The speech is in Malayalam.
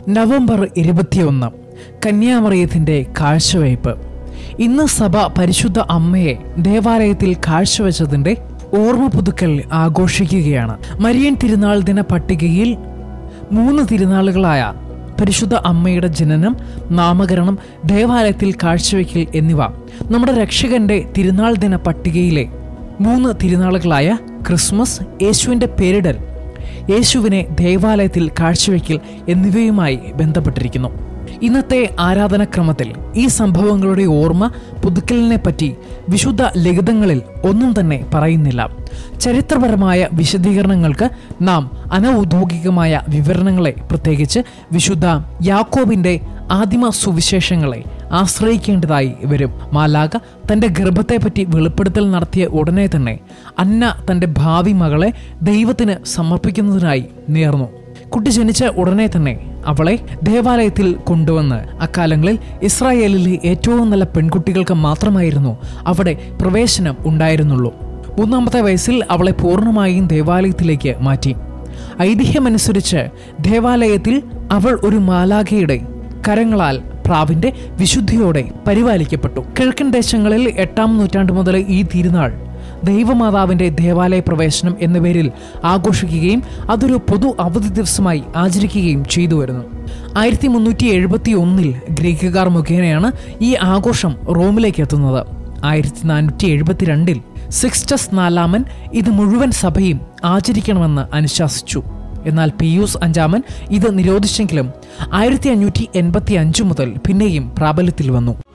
നവംബർ ഇരുപത്തിയൊന്ന് കന്യാമറിയത്തിന്റെ കാഴ്ചവയ്പ് ഇന്ന് സഭ പരിശുദ്ധ അമ്മയെ ദേവാലയത്തിൽ കാഴ്ചവെച്ചതിന്റെ ഓർമ്മ പുതുക്കൽ ആഘോഷിക്കുകയാണ് മരിയൻ തിരുനാൾ ദിന പട്ടികയിൽ മൂന്ന് തിരുനാളുകളായ പരിശുദ്ധ അമ്മയുടെ ജനനം നാമകരണം ദേവാലയത്തിൽ കാഴ്ചവെക്കൽ എന്നിവ നമ്മുടെ രക്ഷകന്റെ തിരുനാൾ ദിന പട്ടികയിലെ മൂന്ന് തിരുനാളുകളായ ക്രിസ്മസ് യേശുവിൻ്റെ പേരിടൽ യേശുവിനെ ദേവാലയത്തിൽ കാഴ്ചവെക്കൽ എന്നിവയുമായി ബന്ധപ്പെട്ടിരിക്കുന്നു ഇന്നത്തെ ആരാധനാക്രമത്തിൽ ഈ സംഭവങ്ങളുടെ ഓർമ്മ പുതുക്കലിനെ പറ്റി വിശുദ്ധ ലിഖിതങ്ങളിൽ ഒന്നും തന്നെ പറയുന്നില്ല ചരിത്രപരമായ വിശദീകരണങ്ങൾക്ക് നാം അനൗദ്യോഗികമായ വിവരണങ്ങളെ പ്രത്യേകിച്ച് വിശുദ്ധ യാക്കോബിന്റെ ആദിമ സുവിശേഷങ്ങളെ ആശ്രയിക്കേണ്ടതായി വരും മാലാക തന്റെ ഗർഭത്തെപ്പറ്റി വെളിപ്പെടുത്തൽ നടത്തിയ ഉടനെ തന്നെ അന്ന തന്റെ ഭാവി മകളെ ദൈവത്തിന് സമർപ്പിക്കുന്നതിനായി നേർന്നു കുട്ടി ജനിച്ച ഉടനെ തന്നെ അവളെ ദേവാലയത്തിൽ കൊണ്ടുവന്ന് അക്കാലങ്ങളിൽ ഇസ്രായേലിലെ ഏറ്റവും നല്ല പെൺകുട്ടികൾക്ക് മാത്രമായിരുന്നു അവിടെ പ്രവേശനം ഉണ്ടായിരുന്നുള്ളൂ മൂന്നാമത്തെ വയസ്സിൽ അവളെ പൂർണ്ണമായും ദേവാലയത്തിലേക്ക് മാറ്റി ഐതിഹ്യമനുസരിച്ച് ദേവാലയത്തിൽ അവൾ ഒരു മാലാഖയുടെ കരങ്ങളാൽ പ്രാവിന്റെ വിശുദ്ധിയോടെ പരിപാലിക്കപ്പെട്ടു കിഴക്കൻ ദേശങ്ങളിൽ എട്ടാം നൂറ്റാണ്ട് മുതൽ ഈ തിരുനാൾ ദൈവമാതാവിന്റെ ദേവാലയ പ്രവേശനം എന്ന പേരിൽ ആഘോഷിക്കുകയും അതൊരു പൊതു അവധി ദിവസമായി ആചരിക്കുകയും ചെയ്തു വരുന്നു ആയിരത്തി മുന്നൂറ്റി എഴുപത്തി ഒന്നിൽ ഗ്രീക്കുകാർ മുഖേനയാണ് ഈ ആഘോഷം റോമിലേക്ക് എത്തുന്നത് ആയിരത്തി നാനൂറ്റി എഴുപത്തിരണ്ടിൽ സിക്സ്റ്റസ് നാലാമൻ ഇത് മുഴുവൻ സഭയും ആചരിക്കണമെന്ന് അനുശാസിച്ചു എന്നാൽ പിയൂസ് അഞ്ചാമൻ ഇത് നിരോധിച്ചെങ്കിലും ആയിരത്തി അഞ്ഞൂറ്റി എൺപത്തി അഞ്ച് മുതൽ പിന്നെയും പ്രാബല്യത്തിൽ വന്നു